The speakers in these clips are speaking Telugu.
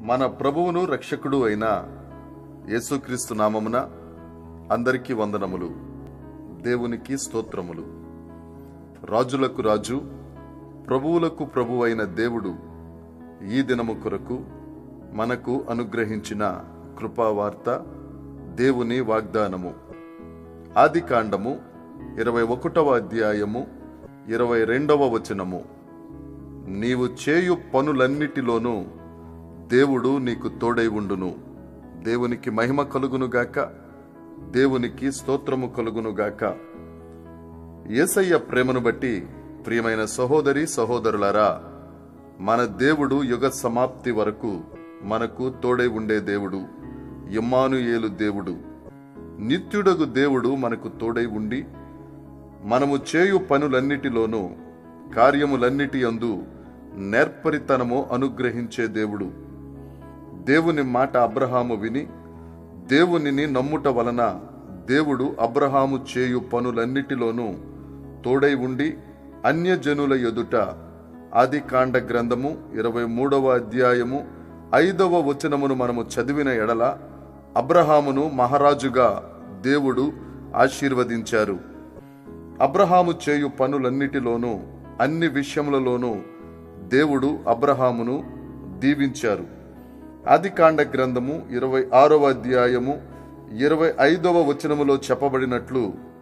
మన ప్రభువును రక్షకుడు అయిన యేసుక్రీస్తు నామమున అందరికీ వందనములు దేవునికి స్తోత్రములు రాజులకు రాజు ప్రభువులకు ప్రభు అయిన దేవుడు ఈ దినము కొరకు మనకు అనుగ్రహించిన కృపావార్త దేవుని వాగ్దానము ఆది కాండము ఇరవై ఒకటవ అధ్యాయము ఇరవై రెండవ వచనము నీవు చేయు పనులన్నిటిలోనూ దేవుడు నీకు తోడై ఉండును దేవునికి మహిమ కలుగునుగాక దేవునికి స్తోత్రము కలుగునుగాక యేసయ్య ప్రేమను బట్టి ప్రియమైన సహోదరి సహోదరులారా మన దేవుడు యుగ సమాప్తి వరకు మనకు తోడై ఉండే దేవుడు ఇమ్మానుయేలు దేవుడు నిత్యుడగు దేవుడు మనకు తోడై ఉండి మనము చేయు పనులన్నిటిలోనూ కార్యములన్నిటి యందు నేర్పరితనము అనుగ్రహించే దేవుడు దేవుని మాట అబ్రహాము విని దేవునిని నమ్ముట వలన దేవుడు అబ్రహాము చేయు పనులన్నిటిలోనూ తోడై ఉండి అన్యజనుల ఎదుట ఆది కాండ గ్రంథము ఇరవై మూడవ అధ్యాయము ఐదవ వచనమును మనము చదివిన ఎడల అబ్రహామును మహారాజుగా దేవుడు ఆశీర్వదించారు అబ్రహాము చేయు పనులన్నిటిలోనూ అన్ని విషయములలోనూ దేవుడు అబ్రహామును దీవించారు ఆదికాండ గ్రంథము ఇరవై ఆరవ అధ్యాయము ఇరవై ఐదవ వచనములో చెప్పబడినట్లు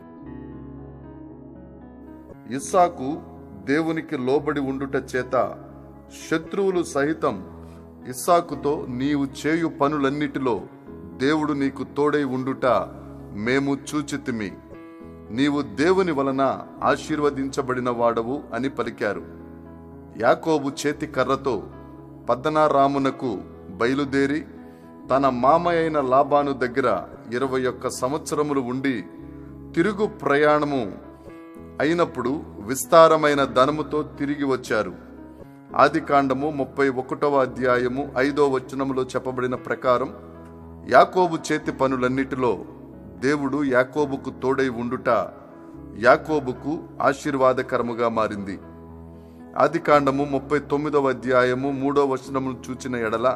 ఇస్సాకు దేవునికి లోబడి ఉండుట చేత శత్రువులు సహితం ఇస్సాకుతో నీవు చేయు పనులన్నిటిలో దేవుడు నీకు తోడై ఉండుట మేము చూచితిమి నీవు దేవుని వలన ఆశీర్వదించబడిన వాడవు అని పలికారు యాకోబు చేతి కర్రతో పద్దనారామునకు బయలుదేరి తన మామ అయిన లాబాను దగ్గర ఇరవై ఒక్క సంవత్సరములు ఉండి తిరుగు ప్రయాణము అయినప్పుడు విస్తారమైన ధనముతో తిరిగి వచ్చారు ఆది కాండము ముప్పై ఒకటవ అధ్యాయము ఐదో వచనములో చెప్పబడిన ప్రకారం యాకోబు చేతి పనులన్నిటిలో దేవుడు యాకోబుకు తోడై ఉండుట యాకోబుకు ఆశీర్వాదకరముగా మారింది ఆది కాండము ముప్పై తొమ్మిదవ అధ్యాయము మూడో వచనమును చూచిన ఎడల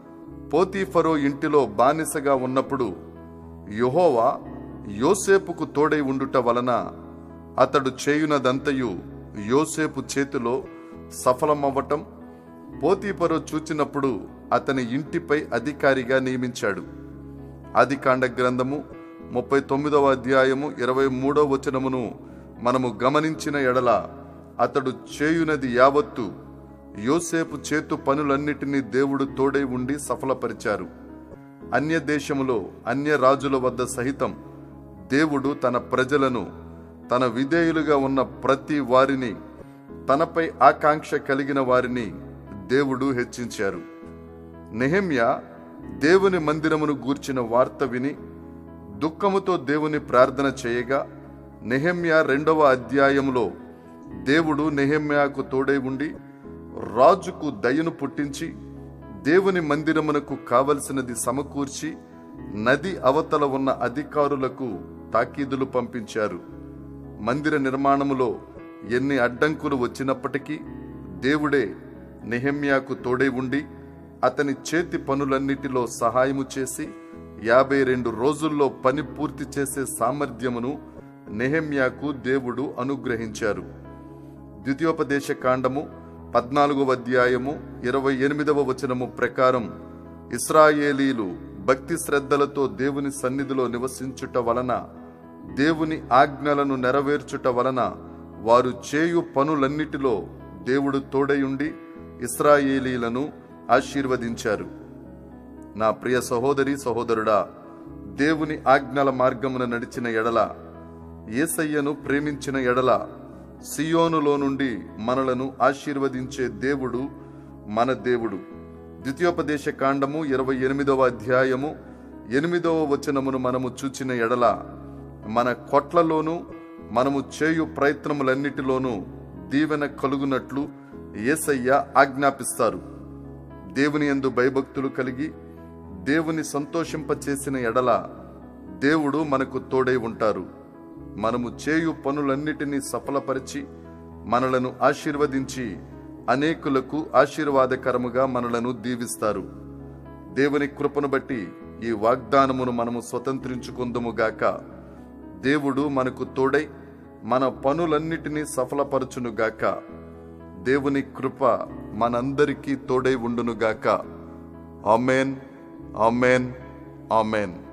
పోతీఫరో ఇంటిలో బానిసగా ఉన్నప్పుడు యెహోవా యోసేపుకు తోడై ఉండుట వలన అతడు చేయునదంతయు యోసేపు చేతిలో సఫలమవ్వటం పోతీఫరో చూచినప్పుడు అతని ఇంటిపై అధికారిగా నియమించాడు ఆది కాండ గ్రంథము ముప్పై తొమ్మిదవ అధ్యాయము ఇరవై మూడవ వచనమును మనము గమనించిన ఎడల అతడు చేయునది యావత్తు యోసేపు చేతు పనులన్నిటినీ దేవుడు తోడై ఉండి సఫలపరిచారు అన్య దేశములో అన్య రాజుల వద్ద సహితం దేవుడు తన ప్రజలను తన విధేయులుగా ఉన్న ప్రతి వారిని తనపై ఆకాంక్ష కలిగిన వారిని దేవుడు హెచ్చించారు నెహెమ్య దేవుని మందిరమును గూర్చిన వార్త విని దుఃఖముతో దేవుని ప్రార్థన చేయగా నెహెమ్య రెండవ అధ్యాయములో దేవుడు నెహెమ్యాకు తోడై ఉండి రాజుకు దయను పుట్టించి దేవుని మందిరమునకు కావలసినది సమకూర్చి నది అవతల ఉన్న అధికారులకు తాకీదులు పంపించారు మందిర నిర్మాణములో ఎన్ని అడ్డంకులు వచ్చినప్పటికీ దేవుడే నెహెమ్యాకు తోడై ఉండి అతని చేతి పనులన్నిటిలో సహాయము చేసి యాభై రెండు రోజుల్లో పని పూర్తి చేసే సామర్థ్యమును నెహెమ్యాకు దేవుడు అనుగ్రహించారు ద్వితీయోపదేశ కాండము పద్నాలుగవ అధ్యాయము ఇరవై ఎనిమిదవ వచనము ప్రకారం ఇస్రాయేలీలు భక్తి శ్రద్ధలతో దేవుని సన్నిధిలో నివసించుట వలన దేవుని ఆజ్ఞలను నెరవేర్చుట వలన వారు చేయు పనులన్నిటిలో దేవుడు తోడయుండి ఇస్రాయేలీలను ఆశీర్వదించారు నా ప్రియ సహోదరి సహోదరుడా దేవుని ఆజ్ఞల మార్గమున నడిచిన ఎడల ఏసయ్యను ప్రేమించిన ఎడల సియోనులో నుండి మనలను ఆశీర్వదించే దేవుడు మన దేవుడు ద్వితీయోపదేశ కాండము ఇరవై ఎనిమిదవ అధ్యాయము ఎనిమిదవ వచనమును మనము చూచిన ఎడల మన కొట్లలోనూ మనము చేయు ప్రయత్నములన్నిటిలోనూ దీవెన కలుగునట్లు ఏసయ్య ఆజ్ఞాపిస్తారు దేవుని యందు భయభక్తులు కలిగి దేవుని సంతోషింపచేసిన ఎడల దేవుడు మనకు తోడై ఉంటారు మనము చేయు పనులన్నిటినీ సఫలపరిచి మనలను ఆశీర్వదించి అనేకులకు ఆశీర్వాదకరముగా మనలను దీవిస్తారు దేవుని కృపను బట్టి ఈ వాగ్దానమును మనము స్వతంత్రించుకుందుము గాక దేవుడు మనకు తోడై మన పనులన్నిటినీ సఫలపరచును గాక దేవుని కృప మనందరికీ తోడై ఉండును గాక ఆమెన్ ఆమెన్ ఆమెన్